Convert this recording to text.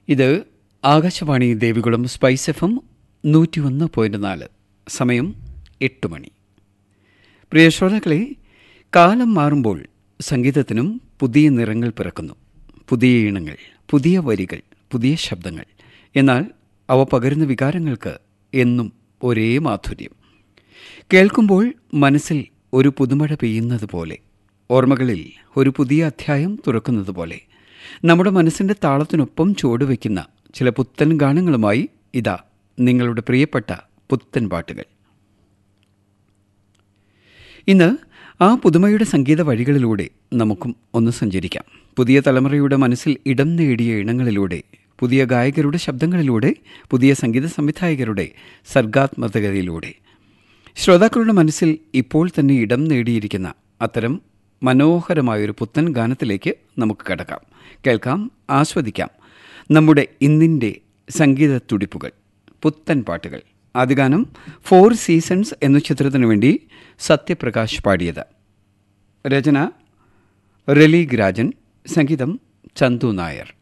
ഇത് Akashvani Devikulam spice F M നൂറ്റി ഒന്ന് പോയിന്റ് നാല് സമയം എട്ട് മണി പ്രിയ ശ്രോതാക്കളെ കാലം മാറുമ്പോൾ സംഗീതത്തിനും പുതിയ നിറങ്ങൾ പിറക്കുന്നു പുതിയ ഇണങ്ങൾ പുതിയ വരികൾ പുതിയ ശബ്ദങ്ങൾ എന്നാൽ അവ പകരുന്ന വികാരങ്ങൾക്ക് എന്നും ഒരേ മാധുര്യം കേൾക്കുമ്പോൾ മനസ്സിൽ ഒരു പുതുമഴ പെയ്യുന്നത് പോലെ ഓർമ്മകളിൽ ഒരു പുതിയ അധ്യായം തുറക്കുന്നത് പോലെ നമ്മുടെ മനസ്സിൻ്റെ താളത്തിനൊപ്പം ചുവടുവെക്കുന്ന ചില പുത്തൻ ഗാനങ്ങളുമായി ഇതാ നിങ്ങളുടെ പ്രിയപ്പെട്ട പുത്തൻ പാട്ടുകൾ ഇന്ന് ആ പുതുമയുടെ സംഗീത വഴികളിലൂടെ നമുക്കും ഒന്ന് സഞ്ചരിക്കാം പുതിയ തലമുറയുടെ മനസ്സിൽ ഇടം നേടിയ ഇണങ്ങളിലൂടെ പുതിയ ഗായകരുടെ ശബ്ദങ്ങളിലൂടെ പുതിയ സംഗീത സംവിധായകരുടെ സർഗാത്മകതയിലൂടെ ശ്രോതാക്കളുടെ മനസ്സിൽ ഇപ്പോൾ തന്നെ ഇടം നേടിയിരിക്കുന്ന അത്തരം മനോഹരമായൊരു പുത്തൻ ഗാനത്തിലേക്ക് നമുക്ക് കടക്കാം കേൾക്കാം ആസ്വദിക്കാം നമ്മുടെ ഇന്നിൻ്റെ സംഗീത തുടിപ്പുകൾ പുത്തൻ പാട്ടുകൾ ആദ്യ ഗാനം ഫോർ സീസൺസ് എന്ന ചിത്രത്തിനു വേണ്ടി സത്യപ്രകാശ് പാടിയത് രചന റലീഗ് രാജൻ സംഗീതം ചന്തു നായർ